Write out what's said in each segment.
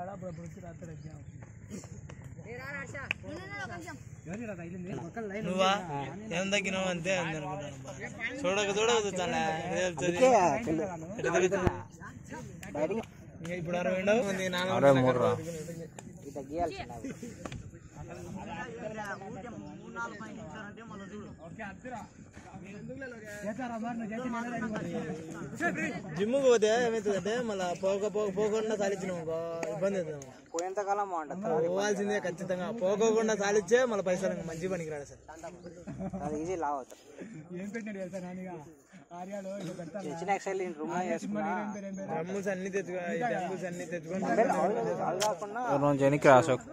కాడ అప్పుడు వచ్చి రాత్రి ఎగ్జామ్ నువ్వా ఏం తగ్గినావు అంతే అంది అనుకున్నాను చూడక చూడక చూస్తానులే ఇంకా ఇప్పుడు అరవై ఉండవు మంది నాలుగు జిమ్కి పోతే ఏమవుతుందంటే మళ్ళీ పోక పోక పోకుండా సాలిచ్చినాం అనుకో ఇబ్బంది అవుతుంది పోయేంతకాలం బాగుంటుంది పోవాల్సిందే ఖచ్చితంగా పోకోకుండా సాలిచ్చే మళ్ళీ పైసలు ఇంకా మంచి పనికి రాడు సార్ అది ఈజీ లావ్ అవుతుంది ఏం పెట్టినాడు తెలుసా నానిగా ఆర్యాలో ఇక పెడతాను చిన్న ఎక్సైల్ రూమ్ లో చేసుకున్నా డ్రమ్ముస్ అన్ని తెచ్చుకో ఈ డ్రమ్ముస్ అన్ని తెచ్చుకొని అది కాకుండా నుంచి వెనక్కి రా అశోక్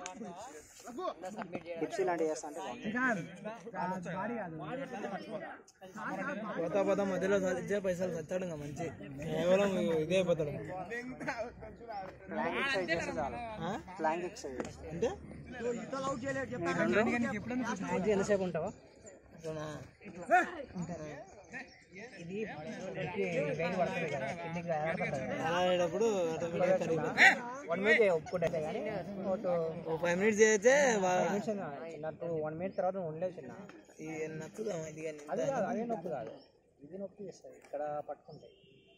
డిప్సీ లాంటివి చేస్తా అంటే బాగుంటుంది బాడీ కాదు పోతా పోతా మధ్యలో సాధించే పైసలు సత్తాడు ఇంకా మంచి కేవలం ఇదే అయిపోతాడు ప్లాంక్ ఎక్సైజ్ చేస్తే చాలు ఆ? ప్లాంక్ ఎక్సైజ్ చేస్తే అంటే అది ఎంతసేపు ఉంటావా ఇట్లనా? ఇది వెయిట్ పడుతుంది కదా కిందికి ఆడపడుతుంది అలా అయ్యేటప్పుడు ఆటోమేటిక్గా కరిగిపోతుంది. వన్ మినిట్ ఒప్పుకుంటే కానీ ఒక ఓ ఫైవ్ మినిట్స్ చేస్తే వా- చిన్న టూ వన్ మినిట్ తర్వాత నువ్వు ఉండలేవు చిన్న ఈ నచ్చుదా ఇది కానీ అది కాదు అదే నొప్పి కాదు ఇది నొప్పి ఇస్తుంది ఇక్కడ పట్టుకుంటాయి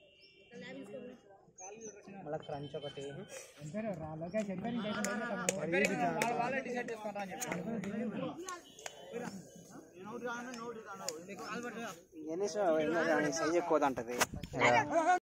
మళ్ళీ క్రంచ్ ఒకటి అంతేనా రా లోకేష్ ఎంత నీకు అయితే ఎన్ని సైజ్ ఎక్కువ అంటది